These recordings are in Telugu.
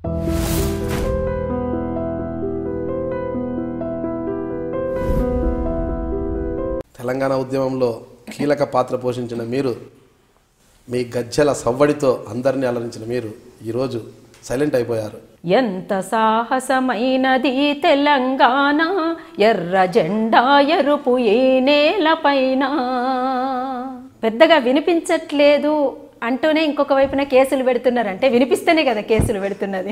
తెలంగాణ ఉద్యమంలో కీలక పాత్ర పోషించిన మీరు మీ గజ్జల సవ్వడితో అందరినీ అలరించిన మీరు ఈరోజు సైలెంట్ అయిపోయారు ఎంత సాహసమైనది తెలంగాణ ఎర్ర జెండా ఎరుపు ఏ నేలపైన పెద్దగా వినిపించట్లేదు అంటూనే ఇంకొక వైపున కేసులు పెడుతున్నారంటే వినిపిస్తేనే కదా కేసులు పెడుతున్నది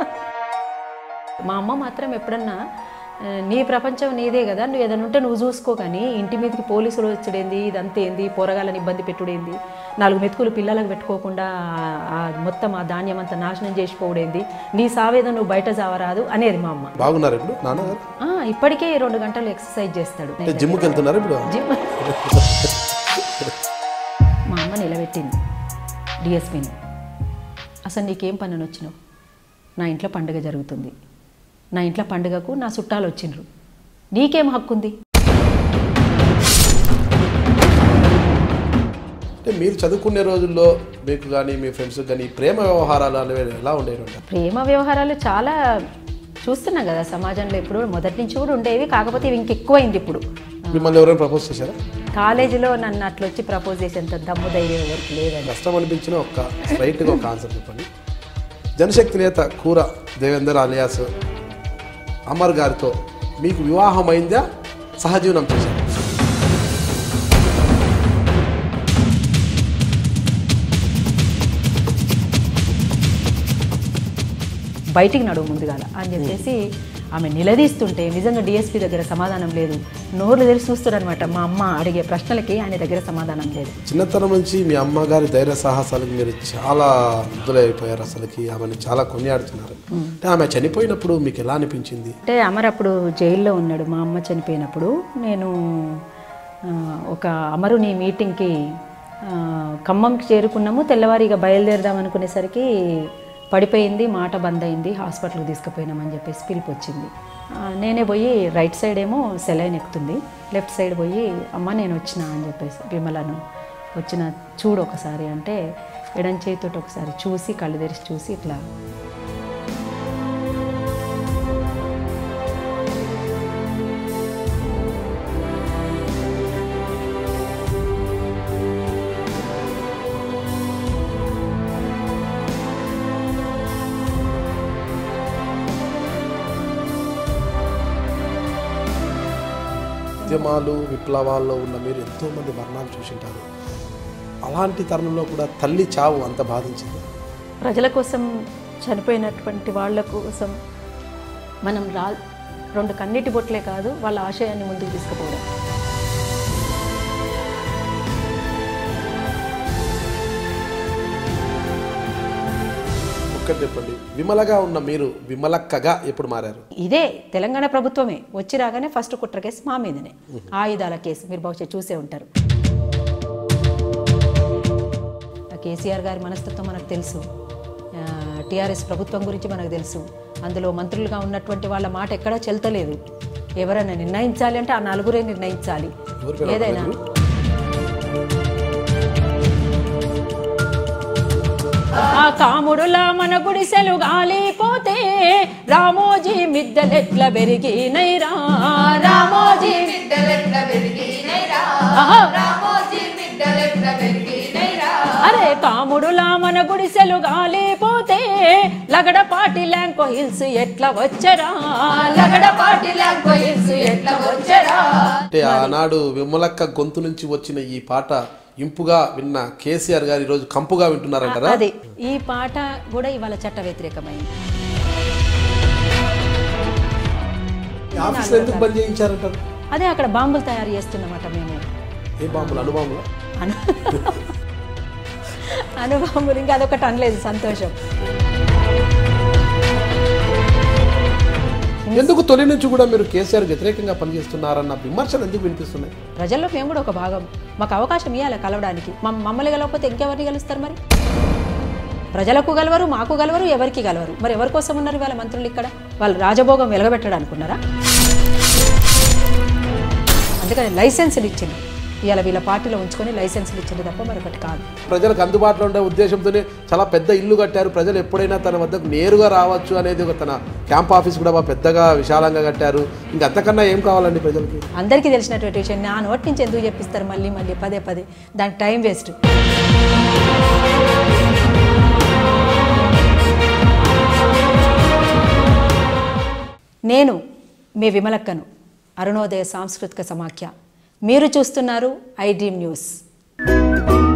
మా అమ్మ మాత్రం ఎప్పుడన్నా "ఆ, నీ ప్రపంచం నీదే కదా నువ్వు ఏదైనా ఉంటే నువ్వు చూసుకో కానీ ఇంటి మీదకి పోలీసులు వచ్చుడేంది ఇదంతా ఏంది పోరగాళ్ళని ఇబ్బంది పెట్టుడేంది నాలుగు మెతుకులు పిల్లలకు పెట్టుకోకుండా ఆ- ఆ మొత్తం ఆ ధాన్యం అంతా నాశనం చేసిపోవడేంది నీ సావేదో నువ్వు బయట చావరాదు అనేది మా అమ్మ బాగున్నారు ఇప్పుడు నాన్నగారు ఆ, ఇప్పటికే రెండు గంటలు ఎక్సర్సైజ్ చేస్తాడు అంటే జిమ్కి వెళ్తున్నారు ఇప్పుడు జిమ్ మా అమ్మ నిలబెట్టింది డిఎస్పీని అసలు నీకేం పని అని వచ్చినావు నా ఇంట్లో పండుగ జరుగుతుంది నా ఇంట్లో పండుగకు నా చుట్టాలు వచ్చిండ్రు నీకేం హక్కు ఉంది అంటే మీరు చదువుకునే రోజుల్లో మీకు కానీ మీ ఫ్రెండ్స్ కానీ ప్రేమ వ్యవహారాలు అనేవి ఎలా ఉండేవి ప్రేమ వ్యవహారాలు చాలా చూస్తున్నాం కదా సమాజంలో ఇప్పుడు మొదటి నుంచి కూడా ఉండేవి కాకపోతే ఇవి ఇంకెక్కువైంది ఇప్పుడు మిమ్మల్ని ఎవరైనా ప్రపోజ్ చేశారా కాలేజీలో నన్ను అట్లా వచ్చి ప్రపోజ్ చేసేంత దమ్ము ధైర్యం ఎవరికి లేదండి కష్టం అనిపించిన ఒక్క స్ట్రైట్గా ఒక ఆన్సర్ చెప్పండి జనశక్తి నేత కూర దేవేందర్ అలియాస్ అమర్ గారితో మీకు వివాహం అయిందా సహజీవనం చేశారు బయటికి నడువు ముందుగాల అని చెప్పేసి ఆమె నిలదీస్తుంటే నిజంగా డిఎస్పీ దగ్గర సమాధానం లేదు నోర్లు తెరిచి చూస్తారనమాట మా అమ్మ అడిగే ప్రశ్నలకి ఆయన దగ్గర సమాధానం లేదు చిన్నతనం నుంచి మీ అమ్మగారి ధైర్య సాహసాలకు మీరు చాలా ముద్దులైపోయారు అసలుకి ఆమెను చాలా కొనియాడుతున్నారు అంటే ఆమె చనిపోయినప్పుడు మీకు ఎలా అనిపించింది అంటే అమర్ అప్పుడు జైల్లో ఉన్నాడు మా అమ్మ చనిపోయినప్పుడు నేను ఆ, ఒక అమరుని మీటింగ్కి ఆ, ఖమ్మంకి చేరుకున్నాము తెల్లవారి ఇక బయలుదేరదాం అనుకునేసరికి పడిపోయింది మాట బంద్ అయింది హాస్పిటల్కి తీసుకుపోయినామని చెప్పేసి పిలుపు వచ్చింది ఆ, నేనే పోయి రైట్ సైడ్ ఏమో సెలైన్ ఎక్కుతుంది లెఫ్ట్ సైడ్ పోయి అమ్మ నేను వచ్చిన అని చెప్పేసి విమలను వచ్చిన చూడు ఒకసారి అంటే ఎడం చేతితోటి ఒకసారి చూసి కళ్ళు తెరిచి చూసి ఇట్లా ఉద్యమాలు విప్లవాల్లో ఉన్న మీరు ఎంతోమంది మరణాలు చూసింటారు అలాంటి తరుణంలో కూడా తల్లి చావు అంత బాధించింది ప్రజల కోసం చనిపోయినటువంటి వాళ్ళ కోసం మనం రా రెండు కన్నీటి బొట్లే కాదు వాళ్ళ ఆశయాన్ని ముందుకు తీసుకుపోవడం ఒక్కటి చెప్పండి విమలగా ఉన్న మీరు విమలక్కగా ఎప్పుడు మారారు ఇదే తెలంగాణ ప్రభుత్వమే వచ్చి రాగానే ఫస్ట్ కుట్ర కేసు మా మీదనే ఆయుధాల కేసు మీరు బహుశా చూసే ఉంటారు ఆ కేసీఆర్ గారి మనస్తత్వం మనకు తెలుసు టీఆర్ఎస్ ప్రభుత్వం గురించి మనకు తెలుసు అందులో మంత్రులుగా ఉన్నటువంటి వాళ్ళ మాట ఎక్కడా చెల్తలేదు ఎవరైనా నిర్ణయించాలి అంటే ఆ నలుగురే నిర్ణయించాలి ఎవరి పేరు ఏదైనా ఆ కాముడులా మన గుడిసెలు గాలిపోతే రామోజీ మిద్దెలెట్ల పెరిగినైరా రామోజీ బిడ్డలెట్ల పెరిగినైరా ఆహా. రామోజీ బిడ్డలెట్ల పెరిగినైరా అరే కాముడులా మన గుడిసెలు గాలిపోతే లగడపాటి ల్యాంకో హిల్స్ ఎట్లా వచ్చరా లగడపాటి ల్యాంకోయిల్స్ ఎట్లా వచ్చరా అంటే ఆనాడు విమలక్క గొంతు నుంచి వచ్చిన ఈ పాట ఇంపుగా విన్న కేసీఆర్ గారు ఈరోజు కంపుగా వింటున్నారంటారా అది ఈ పాట కూడా ఇవాళ చట్ట వ్యతిరేకమైంది ఈ ఆఫీస్లో ఎందుకు బంద్ చేయించారంటారు అదే అక్కడ బాంబులు తయారు చేస్తున్నమాట మేము ఏ బాంబులు అనుబాంబులు అను అనుభవం ఇంకా అదొకటి అనలేదు సంతోషం ఎందుకు తొలి నుంచి కూడా మీరు కేసీఆర్ వ్యతిరేకంగా పనిచేస్తున్నారన్న విమర్శలు ఎందుకు వినిపిస్తున్నాయి ప్రజల్లో మేము కూడా ఒక భాగం మాకు అవకాశం ఇవ్వాలి కలవడానికి మమ్- మమ్మల్ని కలవకపోతే ఇంకెవరిని కలుస్తారు మరి ప్రజలకు గలవరు మాకు గలవరు ఎవరికి గలవరు మరి ఎవరి కోసం ఉన్నారు వాళ్ళ మంత్రులు ఇక్కడ వాళ్ళు రాజభోగం వెలగబెట్టడానికి ఉన్నారా అందుకని లైసెన్సులు ఇచ్చింది ఇవాళ వీళ్ళ పార్టీలో ఉంచుకొని లైసెన్సులు ఇచ్చింది తప్ప మరొకటి కాదు ప్రజలకు అందుబాటులో ఉండే ఉద్దేశంతోనే చాలా పెద్ద ఇల్లు కట్టారు ప్రజలు ఎప్పుడైనా తన వద్దకు నేరుగా రావచ్చు అనేది ఒక తన క్యాంప్ ఆఫీస్ కూడా బాగా పెద్దగా విశాలంగా కట్టారు ఇంకా అంతకన్నా ఏం కావాలండి ప్రజలకి అందరికీ తెలిసినటువంటి విషయం నా నోటి నుంచి ఎందుకు చెప్పిస్తారు మళ్ళీ మళ్ళీ పదే పదే దానికి టైం వేస్ట్ నేను మీ విమలక్కను అరుణోదయ సాంస్కృతిక సమాఖ్య మీరు చూస్తున్నారు ఐ డ్రీమ్ న్యూస్